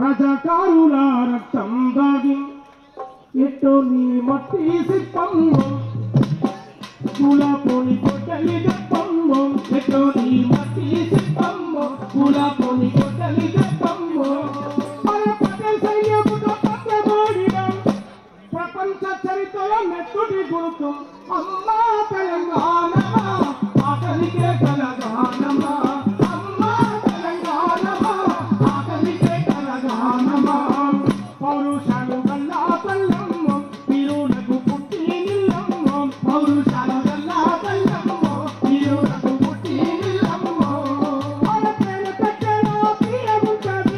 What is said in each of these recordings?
రజకారుల రక్తం దాగి ఎట్టో నీ మట్టి సిప్పంలో పూలపోని కొట్టలి దప్పంలో ఎట్టో నీ మట్టి సిప్పంలో పూలపోని కొట్టలి దప్పంలో మన పటేల్ సైన్యముతో పట్టబోడినం ప్రపంచ చరిత్రలో మెట్టుడి గుర్తు అమ్మా తెలంగాణమా ఆకలికే తెలంగాణమా అమ్మా తెలంగాణమా ఆకలికే తెలంగాణమా పౌరుషాలు గల్లా పల్లమ్మ వీరులకు పుట్టి నిల్లమ్మ పౌరుషాలు గల్లా పల్లమ్మ వీరులకు పుట్టి నిల్లమ్మ మన ప్రేమ పెట్టెలో తీయముంటది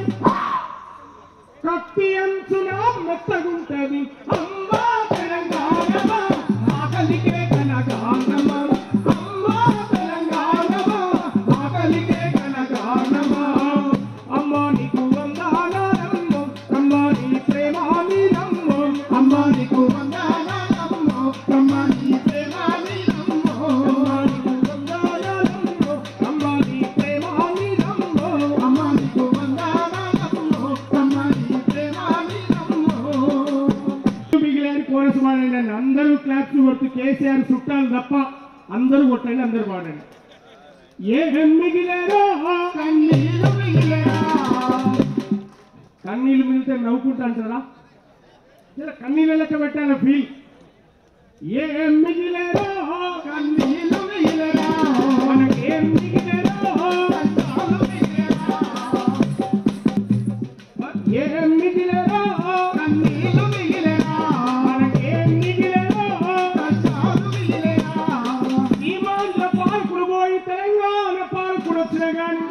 కత్తి అంచున మెత్తగుంటది అమ్మా తెలంగాణమా ఆకలికే తెలంగాణమా అమ్మా తెలంగాణమా ఆకలికే తెలంగాణమా అమ్మా నీకు వందనాలమ్మ అమ్మా నీ ప్రేమ నీలమ్మ అమ్మా నీకు వందనాలమ్మ అమ్మా నీ ప్రేమ నీలమ్మ అమ్మా నీకు వందనాలమ్మ అమ్మా నీ ప్రేమ నీలమ్మ అమ్మా నీకు వందనాలమ్మ అమ్మా నీ ప్రేమ నీలమ్మ మిగిలిన కోరస్ పాడండి అందరూ క్లాప్స్ కొడుతూ కేసీఆర్ చుట్టాలు తప్ప అందరూ కొట్టండి అందరూ పాడండి ఏం మిగిలేరో కన్నీళ్ళు మిగిలేరా కన్నీళ్ళు మిగిలితే నవ్వుకుంటా అంటారా ఇలా కన్నీళ్ళు లెక్క పెట్టాలి ఫీల్ ఏం మిగిలేరో కన్నీళ్ళు మిగిలేరా మనకేం మిగిలేరో కష్టాలు మిగిలేరా ఏం మిగిలేరో కన్నీళ్ళు మిగిలేరా మనకేం మిగిలేరో కష్టాలు మిగిలేరా ఈ మాంద్ర పాలకుడు పోయి తెలంగాణ పాలకుడు వచ్చిన గాని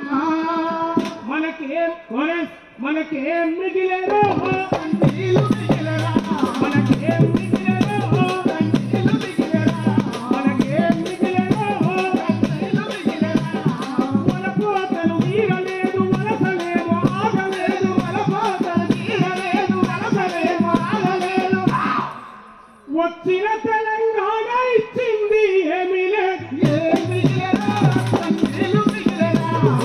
మనకేం కోరస్ మనకేం మిగిలేరో కన్నీళ్ళు మిగిలేరా మనకేం మిగిలేరో కన్నీళ్ళు మిగిలేరా మనకేం మిగిలేరో కన్నీళ్ళు మిగిలేరా మన కోతలు తీరలేదు వలసలేమో ఆగలేదు మన కోతలు తీరలేదు వలసలేమో ఆగలేదు వచ్చిన తెలంగాణ ఇచ్చింది ఏమీ లేదు ఏమీ లేదు కన్నీళ్ళు మిగిలేరా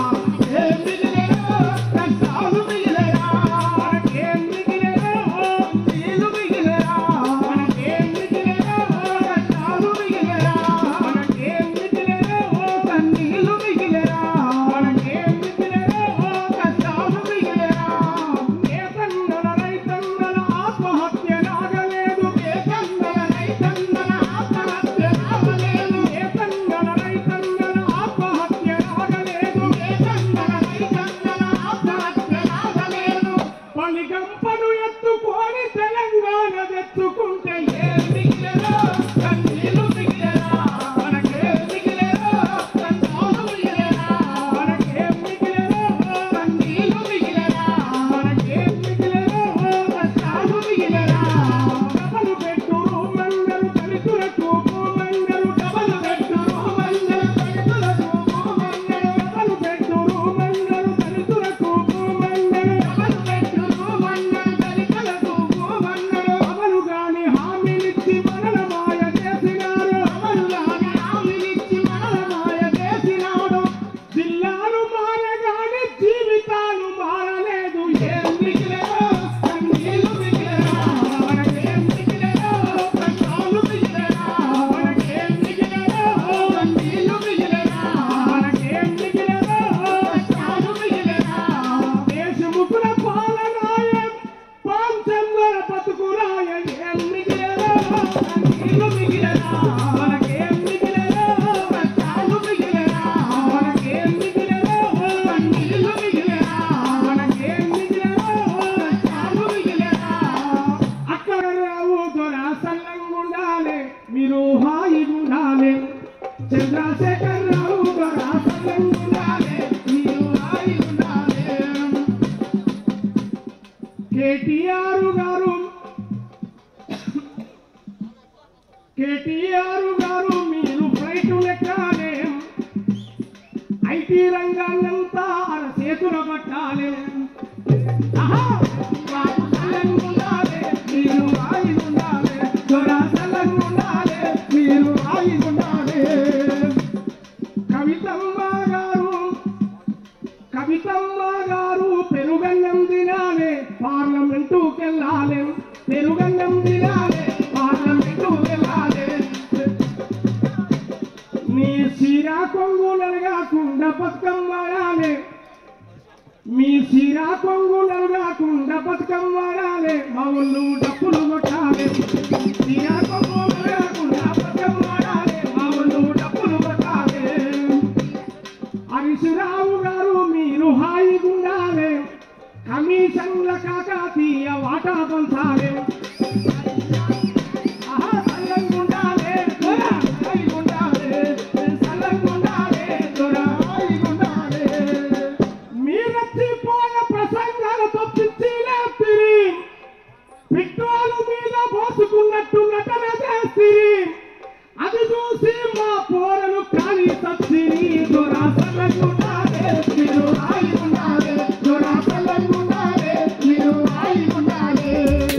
ఏం మిగిలేరా కష్టాలు మిగిలేరా మనకేం మిగిలేరా కన్నీళ్ళు మిగిలేరా మనకేం మిగిలేరా కష్టాలు మిగిలేరా మనకేం మిగిలేరా కన్నీళ్ళు మిగిలేరా మనకేం మిగిలేరా కష్టాలు మిగిలేరా ఏకన్నల రైతన్నల ఆత్మహత్య నాగలేదు ఏకన్నల రైతన్నల ఆత్మహత్య నాగలేదు ఏకన్నల రైతన్నల ఆత్మహత్య నాగలేదు ఏకన్నల రైతన్నల ఆత్మహత్య నాగలేదు పలిగంపను ఎత్తుకొని తెలంగాణ తెచ్చుకుంటే ఏం మిగిలేరా కన్నీళ్ళు మిగిలేరా మనకేం మిగిలేరా కష్టాలు మిగిలేరా మనకేం మిగిలేరా కన్నీళ్ళు మిగిలేరా మనకేం మిగిలేరా కష్టాలు మిగిలేరా డబలు పెట్టురు మందరు దళితులకు భూమందరు డబలు పెట్టురు మందరు దళితులకు భూమందరు డబలు పెట్టురు మందరు దళితులకు భూమందరు డబలు పెట్టురు మందరు దళితులకు భూమందరు అమలు గాని హామీనిచ్చి మనల మాయ చేసినారు అమలు గాని హామీనిచ్చి మనల మాయ చేసినాడు జిల్లాలు మారగానే జీవితాలు మారలేదు ఏం మిగిలేదో కన్నీళ్ళు మిగిలేదా మనకేం మిగిలేదో కష్టాలు మిగిలేదా మనకేం మిగిలేదో కన్నీళ్ళు మిగిలేదా మనకేం మిగిలేదో కష్టాలు మిగిలేదా దేశముకుల పాలనాయ పాంచందర బతుకురాయ ఏం మిగిలేదో కన్నీళ్ళు మిగిలేదా మనకేం మిగిలేదో కష్టాలు మిగిలేదా మనకేం మిగిలేదో కన్నీళ్ళు మిగిలేదా మనకేం మిగిలేదో కష్టాలు మిగిలేదా అక్కడ రావు దొర సల్లంగుండాలి మీరు హాయిగుండాలి చంద్రశేఖర్ రావు దొర సల్లంగుండాలి మీరు హాయిగుండాలి కేటీఆర్ గారు కేటీఆర్ గారు మీరు ఫ్లైట్ లెక్కాలే ఐటీ రంగాన్నంతా అర చేతులు పట్టాలి ఆహా! బాబు సల్లంగుండాలి, మీరు హాయిగుండాలి. దొర సల్లంగుండాలి, మీరు హాయిగుండాలి. కవితమ్మ గారు కవితమ్మ గారు పెరుగన్నం తినాలి పార్లమెంటుకెళ్ళాలి పెరుగన్నం తినాలి పార్లమెంటుకెళ్ళాలి నీ సిరా కొంగు నలగాకుండా పథకం వాడాలి మీ సిరా కొంగు నలగాకుండా పథకం వాడాలి మా ఊళ్ళు డప్పులు కొట్టాలి సిరా కొంగు నలగాకుండా పథకం వాడాలి మా ఊళ్ళు డప్పులు కొట్టాలి హరీశ్రావు గారు మీరు హాయిగుండాలి కమిషన్ల కాకతీయ వాటా పంచాలి ఆహా, చల్లంగుండాలి, దొర, హాయిగుండాలి, చల్లంగుండాలి, దొర, హాయిగుండాలి. మీరెత్తిపోయిన ప్రసంగాలతో పిచ్చి లేపిరి పిట్రోలు మీద పోసుకున్నట్టు నటన చేసిరి అది చూసి మా పోరలు కాలి తచ్చిరి దొరాసలంగుండాలే మీరు హాయిగుండాలే దొరాసలంగుండాలే మీరు హాయిగుండాలే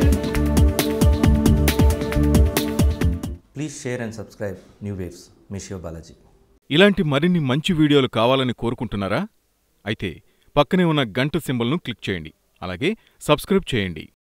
Please share and subscribe New Waves. మీ శివ బాలాజీ ఇలాంటి మరిన్ని మంచి వీడియోలు కావాలని కోరుకుంటున్నారా అయితే పక్కనే ఉన్న గంట సింబల్ను క్లిక్ చేయండి అలాగే సబ్స్క్రైబ్ చేయండి